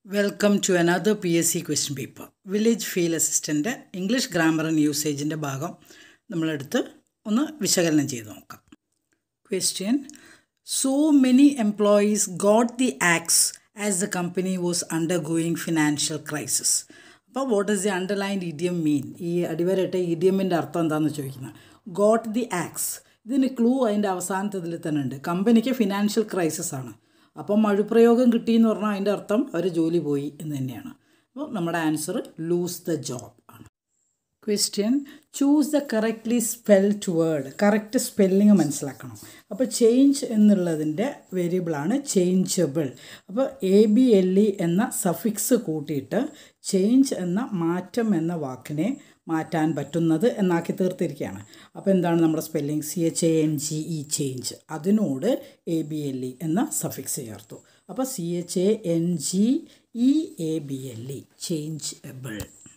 welcome to another P S C question paper village field assistant English grammar and യൂസേജിൻ്റെ ഭാഗം നമ്മളെടുത്ത് ഒന്ന് വിശകലനം ചെയ്ത് നോക്കാം question so many employees got the axe as the company was undergoing financial crisis അപ്പോൾ what is the underlined idiom mean ഈ അടിവരട്ട ഇഡിയമിൻ്റെ അർത്ഥം എന്താണെന്ന് ചോദിക്കുന്നത് ഗോട്ട് ദി ആക്സ് ഇതിന് ക്ലൂ അതിൻ്റെ അവസാനത്തതിൽ തന്നെ ഉണ്ട് കമ്പനിക്ക് ഫിനാൻഷ്യൽ ക്രൈസിസ് ആണ് അപ്പം മഴുപ്രയോഗം കിട്ടിയെന്ന് പറഞ്ഞാൽ അതിൻ്റെ അർത്ഥം അവർ ജോലി പോയി എന്ന് തന്നെയാണ് അപ്പോൾ നമ്മുടെ ആൻസർ ലൂസ് ദ ജോബ് ആണ് question choose the correctly spelled word correct spelling മനസ്സിലാക്കണം അപ്പോൾ ചേഞ്ച് എന്നുള്ളതിൻ്റെ വേരിയബിളാണ് ചേഞ്ചബിൾ അപ്പോൾ എ ബി എൽ ഇ എന്ന സഫിക്സ് കൂട്ടിയിട്ട് ചേഞ്ച് എന്ന മാറ്റം എന്ന വാക്കിനെ മാറ്റാൻ പറ്റുന്നത് എന്നാക്കി തീർത്തിരിക്കുകയാണ് അപ്പോൾ എന്താണ് നമ്മുടെ spelling C H A N G E change അതിനോട് എ ബി എൽ ഇ എന്ന സഫിക്സ് ചേർത്തു അപ്പോൾ C H A N G E A B L E changeable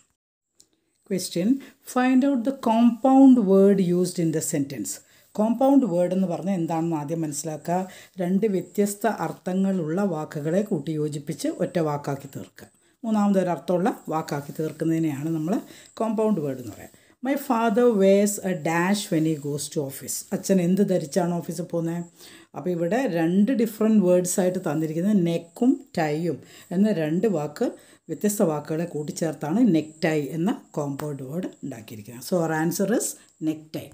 question find out the compound word used in the sentence compound word എന്ന് പറഞ്ഞാൽ എന്താണെന്ന് ആദ്യം മനസ്സിലാക്കുക രണ്ട് വ്യത്യസ്ത അർത്ഥങ്ങളുള്ള വാക്കുകളെ കൂട്ടി യോജിപ്പിച്ച് ഒറ്റ വാക്കാക്കി തീർക്കുക മൂന്നാമതൊരു അർത്ഥമുള്ള വാക്കാക്കി തീർക്കുന്നതിനെയാണ് നമ്മൾ കോമ്പൗണ്ട് വേർഡ് എന്ന് പറയുക my father wears a dash when he goes to office അച്ഛൻ എന്ത് ധരിച്ചാണ് ഓഫീസിൽ പോകുന്നത് അപ്പോൾ ഇവിടെ രണ്ട് ഡിഫറെൻറ്റ് വേർഡ്സ് ആയിട്ട് തന്നിരിക്കുന്നത് നെക്കും ടൈയും എന്ന രണ്ട് വാക്ക് വ്യത്യസ്ത വാക്കുകളെ കൂട്ടിച്ചേർത്താണ് നെക്ക് ടൈ എന്ന കോമ്പൗണ്ട് വേർഡ് ഉണ്ടാക്കിയിരിക്കുന്നത് so our answer is neck tie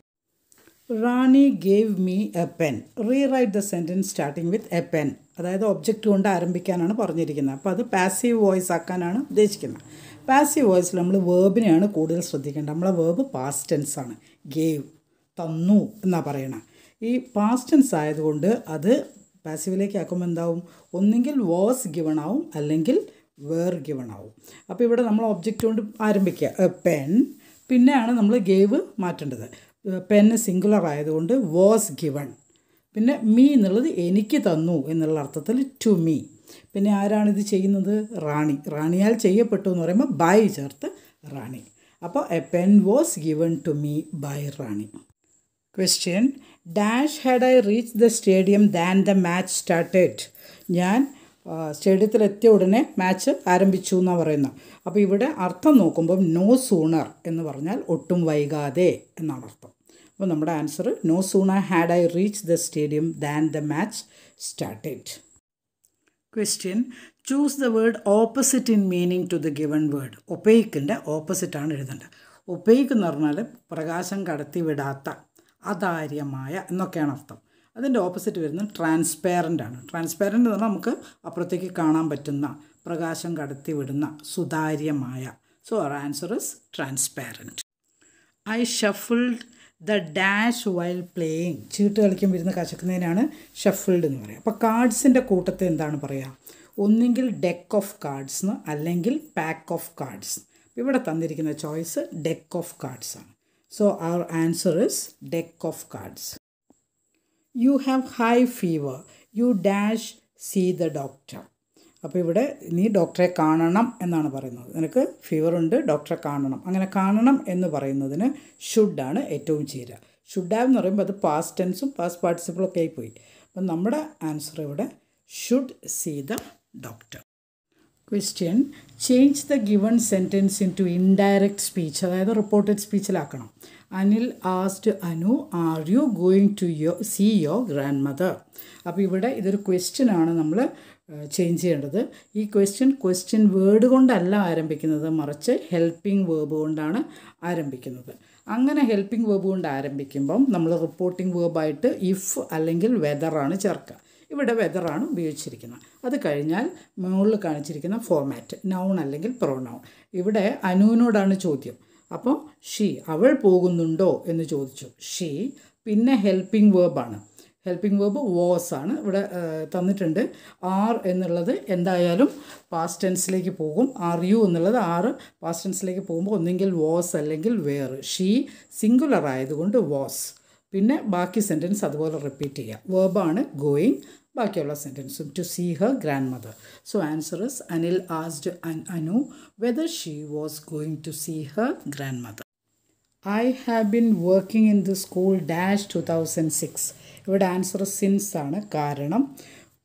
Rani gave me a pen rewrite the sentence starting with a pen അതായത് ഒബ്ജക്റ്റ് കൊണ്ട് ആരംഭിക്കാനാണ് പറഞ്ഞിരിക്കുന്നത് അപ്പോൾ അത് പാസീവ് വോയിസ് ആക്കാനാണ് ഉദ്ദേശിക്കുന്നത് പാസീവ് വോയിസിൽ നമ്മൾ വേർബിനെയാണ് കൂടുതൽ ശ്രദ്ധിക്കേണ്ടത് നമ്മളെ വേർബ് പാസ്റ്റ് ടെൻസ് ആണ് ഗേവ് തന്നു എന്നാണ് പറയണത് ഈ പാസ്റ്റ് ടെൻസ് ആയതുകൊണ്ട് അത് പാസീവിലേക്ക് ആക്കുമ്പോൾ എന്താവും ഒന്നെങ്കിൽ വാസ് ഗിവൺ ആവും അല്ലെങ്കിൽ വേർ ഗിവൺ ആവും അപ്പോൾ ഇവിടെ നമ്മൾ ഒബ്ജക്റ്റ് കൊണ്ട് ആരംഭിക്കുക പെൻ പിന്നെയാണ് നമ്മൾ ഗേവ് മാറ്റേണ്ടത് പെന്ന് സിംഗുലർ ആയതുകൊണ്ട് വാസ് ഗിവൺ പിന്നെ മീ എന്നുള്ളത് എനിക്ക് തന്നു എന്നുള്ള അർത്ഥത്തിൽ ടു മീ പിന്നെ ആരാണ് ഇത് ചെയ്യുന്നത് റാണി റാണിയാൽ ചെയ്യപ്പെട്ടു എന്ന് പറയുമ്പോൾ ബൈ ചേർത്ത് റാണി അപ്പോൾ a pen was given to me by Rani question dash had I reach the stadium than the match started ഞാൻ സ്റ്റേഡിയത്തിൽ എത്തിയ ഉടനെ മാച്ച് ആരംഭിച്ചു എന്നാണ് പറയുന്നത് അപ്പോൾ ഇവിടെ അർത്ഥം നോക്കുമ്പം നോ സൂണർ എന്ന് പറഞ്ഞാൽ ഒട്ടും വൈകാതെ എന്നാണ് അർത്ഥം അപ്പോൾ നമ്മുടെ answer no sooner had I reach the stadium than the match started question choose the word opposite in meaning to the given word ഒപ്പേക്കിൻ്റെ ഓപ്പോസിറ്റാണ് എഴുതേണ്ടത് ഒപ്പേക്ക് എന്ന് പറഞ്ഞാൽ പ്രകാശം കടത്തി വിടാത്ത അതാര്യമായ എന്നൊക്കെയാണ് അർത്ഥം അതിൻ്റെ ഓപ്പോസിറ്റ് വരുന്നത് ട്രാൻസ്പെറൻ്റ് ആണ് ട്രാൻസ്പെറൻ്റ് എന്ന് പറഞ്ഞാൽ നമുക്ക് അപ്പുറത്തേക്ക് കാണാൻ പറ്റുന്ന പ്രകാശം കടത്തി വിടുന്ന സുതാര്യമായ so our answer is transparent I shuffled the dash while playing ചീട്ട് കളിക്കാൻ വരുന്ന കശക്കുന്നതിനാണ് ഷഫിൾഡ് എന്ന് പറയുക അപ്പോൾ കാർഡ്സിൻ്റെ കൂട്ടത്തെ എന്താണ് പറയുക ഒന്നെങ്കിൽ ഡെക്ക് ഓഫ് കാർഡ്സ് എന്ന് അല്ലെങ്കിൽ പാക്ക് ഓഫ് കാർഡ്സ് ഇവിടെ തന്നിരിക്കുന്ന ചോയ്സ് ഡെക്ക് ഓഫ് കാർഡ്സ് ആണ് so our answer is deck of cards you have high fever you dash see the doctor അപ്പോൾ ഇവിടെ നീ ഡോക്ടറെ കാണണം എന്നാണ് പറയുന്നത് നിനക്ക് ഫീവർ ഉണ്ട് ഡോക്ടറെ കാണണം അങ്ങനെ കാണണം എന്ന് പറയുന്നതിന് ഷുഡാണ് ഏറ്റവും ചേരുക ഷുഡ് ഹാവ് എന്ന് പറയുമ്പോൾ അത് പാസ്റ്റ് ടെൻസും പാസ്റ്റ് പാർട്ടിസിപ്പിളും ഒക്കെ ആയിപ്പോയി അപ്പം നമ്മുടെ ആൻസർ ഇവിടെ should see the doctor question change the given sentence in to indirect speech അതായത് റിപ്പോർട്ടഡ് സ്പീച്ചിലാക്കണം Anil asked Anu are you going to yo see your grandmother അപ്പോൾ ഇവിടെ ഇതൊരു ക്വസ്റ്റ്യൻ ആണ് നമ്മൾ ചേഞ്ച് ചെയ്യേണ്ടത് ഈ ക്വസ്റ്റ്യൻ ക്വസ്റ്റ്യൻ വേർഡ് കൊണ്ടല്ല ആരംഭിക്കുന്നത് മറിച്ച് ഹെൽപ്പിംഗ് വേർബ് കൊണ്ടാണ് ആരംഭിക്കുന്നത് അങ്ങനെ ഹെൽപ്പിംഗ് വേർബ് കൊണ്ട് ആരംഭിക്കുമ്പം നമ്മൾ റിപ്പോർട്ടിംഗ് വേർബായിട്ട് ഇഫ് അല്ലെങ്കിൽ വെതറാണ് ചേർക്കുക ഇവിടെ വെതറാണ് ഉപയോഗിച്ചിരിക്കുന്നത് അത് കഴിഞ്ഞാൽ മുകളിൽ കാണിച്ചിരിക്കുന്ന ഫോമാറ്റ് നൗൺ അല്ലെങ്കിൽ പ്രൊനൗൺ ഇവിടെ അനുവിനോടാണ് ചോദ്യം അപ്പോൾ ഷീ അവൾ പോകുന്നുണ്ടോ എന്ന് ചോദിച്ചു ഷീ പിന്നെ ഹെൽപ്പിംഗ് വേർബാണ് ഹെൽപ്പിംഗ് വേർബ് വാസ് ആണ് ഇവിടെ തന്നിട്ടുണ്ട് ആർ എന്നുള്ളത് എന്തായാലും പാസ്റ്റ് ടെൻസിലേക്ക് പോകും ആർ യു എന്നുള്ളത് ആറ് പാസ്റ്റ് ടെൻസിലേക്ക് പോകുമ്പോൾ ഒന്നെങ്കിൽ വാസ് അല്ലെങ്കിൽ വേർ ഷീ സിംഗുലർ ആയതുകൊണ്ട് വാസ് പിന്നെ ബാക്കി സെൻറ്റൻസ് അതുപോലെ റിപ്പീറ്റ് ചെയ്യുക വേർബാണ് ഗോയിങ് ബാക്കിയുള്ള സെൻറ്റൻസും to see her grandmother so answer is Anil asked Anu whether she was going to see her grandmother I have been working in the school dash two thousand six ഇവിടെ answer since ആണ് കാരണം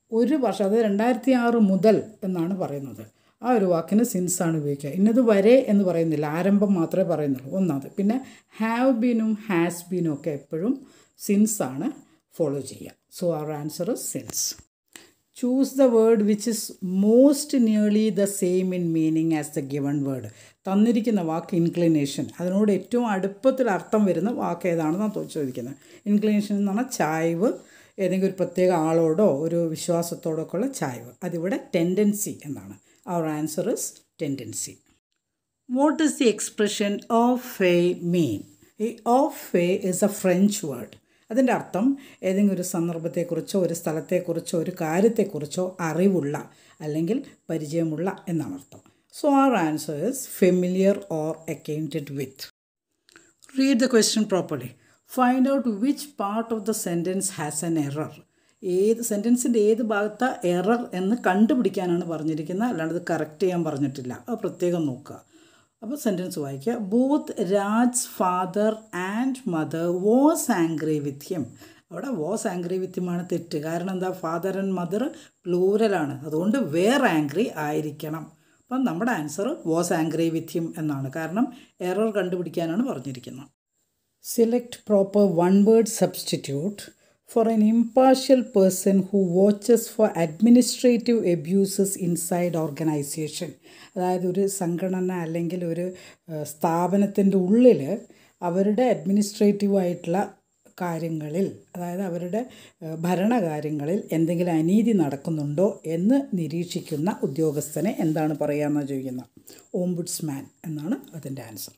ഒരു വർഷം അതായത് രണ്ടായിരത്തി ആറ് മുതൽ എന്നാണ് പറയുന്നത് ആ ഒരു വാക്കിന് സിൻസ് ആണ് ഉപയോഗിക്കുക ഇന്നത് വരെ എന്ന് പറയുന്നില്ല ആരംഭം മാത്രമേ പറയുന്നുള്ളൂ ഒന്നാമത് പിന്നെ ഹാവ് ബീനും ഹാസ് ബീനും ഒക്കെ എപ്പോഴും സിൻസ് ആണ് ഫോളോ ചെയ്യുക so our answer is since choose the word which is most nearly the same in meaning as the given word തന്നിരിക്കുന്ന വാക്ക് ഇൻക്ലിനേഷൻ അതിനോട് ഏറ്റവും അടുപ്പത്തിൽ അർത്ഥം വരുന്ന വാക്ക് ഏതാണെന്നാണ് ചോദിക്കുന്നത് ഇൻക്ലിനേഷൻ എന്ന് പറഞ്ഞാൽ ചായ്വ് ഏതെങ്കിലും ഒരു പ്രത്യേക ആളോടോ ഒരു വിശ്വാസത്തോടോ ഒക്കെ ഉള്ള ചായ്വ് അതിവിടെ ടെൻഡൻസി എന്നാണ് our answer is tendency what is the expression au fait mean ഈ ഓഫ് ഫേ ഇസ് എ ഫ്രഞ്ച് വേർഡ് അതിൻ്റെ അർത്ഥം ഏതെങ്കിലും ഒരു സന്ദർഭത്തെക്കുറിച്ചോ ഒരു സ്ഥലത്തെക്കുറിച്ചോ ഒരു കാര്യത്തെക്കുറിച്ചോ അറിവുള്ള അല്ലെങ്കിൽ പരിചയമുള്ള എന്നാണ് അർത്ഥം so our answer is familiar or acquainted with read the question properly find out which part of the sentence has an error ഏത് സെൻറ്റൻസിൻ്റെ ഏത് ഭാഗത്ത് എറർ എന്ന് കണ്ടുപിടിക്കാനാണ് പറഞ്ഞിരിക്കുന്നത് അല്ലാണ്ട് ഇത് കറക്റ്റ് ചെയ്യാൻ പറഞ്ഞിട്ടില്ല അത് പ്രത്യേകം നോക്കുക അപ്പോൾ സെൻറ്റൻസ് വായിക്കുക both Raj father and mother was angry with him അവിടെ വാസ് ആംഗ്രി വിത്ത് ഹിമാണ് തെറ്റ് കാരണം എന്താ ഫാദർ ആൻഡ് മദർ പ്ലൂരലാണ് അതുകൊണ്ട് വേർ ആംഗ്രി ആയിരിക്കണം അപ്പം നമ്മുടെ answer was angry with him എന്നാണ് കാരണം എറർ കണ്ടുപിടിക്കാനാണ് പറഞ്ഞിരിക്കുന്നത് select proper one word substitute for an impartial person who watches for administrative abuses inside organization അതായത് ഒരു സംഘടന അല്ലെങ്കിൽ ഒരു സ്ഥാപനത്തിൻ്റെ ഉള്ളിൽ അവരുടെ അഡ്മിനിസ്ട്രേറ്റീവ് ആയിട്ടുള്ള കാര്യങ്ങളിൽ അതായത് അവരുടെ ഭരണകാര്യങ്ങളിൽ എന്തെങ്കിലും അനീതി നടക്കുന്നുണ്ടോ എന്ന് നിരീക്ഷിക്കുന്ന ഉദ്യോഗസ്ഥനെ എന്താണ് പറയാമെന്ന് ചോദിക്കുന്നത് ഓംബുഡ്സ്മാൻ എന്നാണ് അതിൻ്റെ answer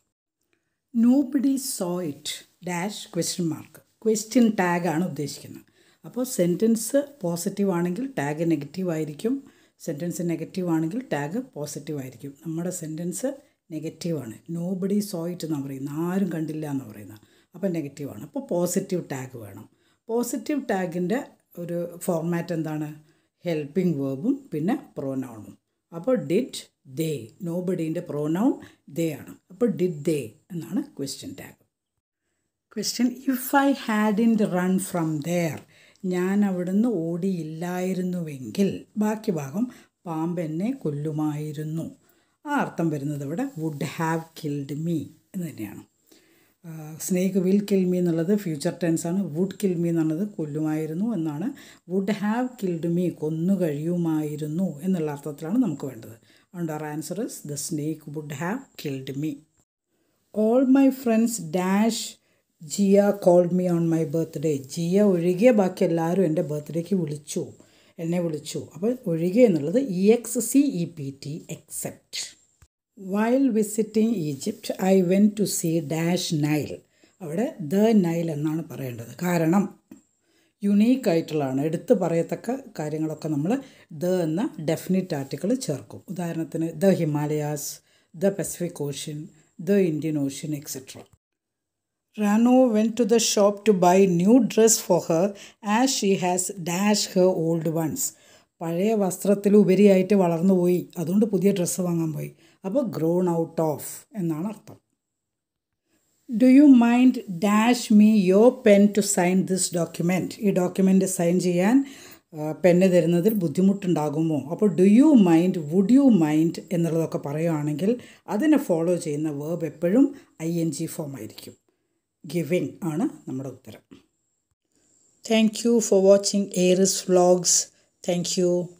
nobody saw it dash question mark question ടാഗാണ് ഉദ്ദേശിക്കുന്നത് അപ്പോൾ സെൻറ്റൻസ് പോസിറ്റീവ് ആണെങ്കിൽ ടാഗ് നെഗറ്റീവ് ആയിരിക്കും സെൻറ്റൻസ് നെഗറ്റീവ് ആണെങ്കിൽ ടാഗ് പോസിറ്റീവ് ആയിരിക്കും നമ്മുടെ സെൻറ്റൻസ് നെഗറ്റീവാണ് നോബഡി സോ ഇറ്റ് എന്നാണ് പറയുന്നത് ആരും കണ്ടില്ല എന്ന് പറയുന്നത് അപ്പോൾ നെഗറ്റീവാണ് അപ്പോൾ പോസിറ്റീവ് ടാഗ് വേണം പോസിറ്റീവ് ടാഗിൻ്റെ ഒരു ഫോർമാറ്റ് എന്താണ് ഹെൽപ്പിംഗ് വേർബും പിന്നെ പ്രോനൗണും അപ്പോൾ ഡിഡ് ദേ നോബഡീൻ്റെ പ്രോനൗൺ ദേ ആണ് അപ്പോൾ ഡിഡ് ദേ എന്നാണ് question tag question if I had in run from there ഞാൻ അവിടുന്ന് ഓടിയില്ലായിരുന്നുവെങ്കിൽ ബാക്കി ഭാഗം പാമ്പ് എന്നെ കൊല്ലുമായിരുന്നു ആ അർത്ഥം വരുന്നത് ഇവിടെ വുഡ് ഹാവ് കിൽഡ് മീ എന്ന് തന്നെയാണ് സ്നേക്ക് വിൽ കിൽ മീ എന്നുള്ളത് ഫ്യൂച്ചർ ടെൻസ് ആണ് വുഡ് കിൽ മീ എന്നുള്ളത് കൊല്ലുമായിരുന്നു എന്നാണ് വുഡ് ഹാവ് കിൽഡ് മീ കൊന്നു കഴിയുമായിരുന്നു എന്നുള്ള അർത്ഥത്തിലാണ് നമുക്ക് വേണ്ടത് അതുകൊണ്ട് our answer is the snake would have killed me all my friends dash Jia called me on my birthday Jia ഒഴികെ ബാക്കി എല്ലാവരും എൻ്റെ ബർത്ത്ഡേക്ക് വിളിച്ചു എന്നെ വിളിച്ചു അപ്പോൾ ഒഴികെ എന്നുള്ളത് E X C E P T except while visiting Egypt I went to see dash Nile അവിടെ ദ നൈൽ എന്നാണ് പറയേണ്ടത് കാരണം യുണീക്ക് ആയിട്ടുള്ളതാണ് എടുത്തു പറയത്തക്ക കാര്യങ്ങളൊക്കെ നമ്മൾ ദ എന്ന ഡെഫിനിറ്റ് ആർട്ടിക്കിൾ ചേർക്കും ഉദാഹരണത്തിന് the Himalayas the Pacific Ocean the Indian Ocean etcetera Rano went to the shop to buy new dress for her as she has dash her old ones പഴയ വസ്ത്രത്തിൽ ഉപരിയായിട്ട് വളർന്നു പോയി അതുകൊണ്ട് പുതിയ ഡ്രസ്സ് വാങ്ങാൻ പോയി അപ്പോൾ ഗ്രോൺ ഔട്ട് ഓഫ് എന്നാണ് അർത്ഥം do you mind dash me your pen to sign this document ഈ ഡോക്യുമെൻ്റ് സൈൻ ചെയ്യാൻ പെന്ന് തരുന്നതിൽ ബുദ്ധിമുട്ടുണ്ടാകുമോ അപ്പോൾ do you mind would you mind എന്നുള്ളതൊക്കെ പറയുകയാണെങ്കിൽ അതിനെ ഫോളോ ചെയ്യുന്ന വേർബ് എപ്പോഴും ഐ എൻ ജി ഫോം ആയിരിക്കും ഗിവിങ് ആണ് നമ്മുടെ ഉത്തരം thank you for watching Airis vlogs thank U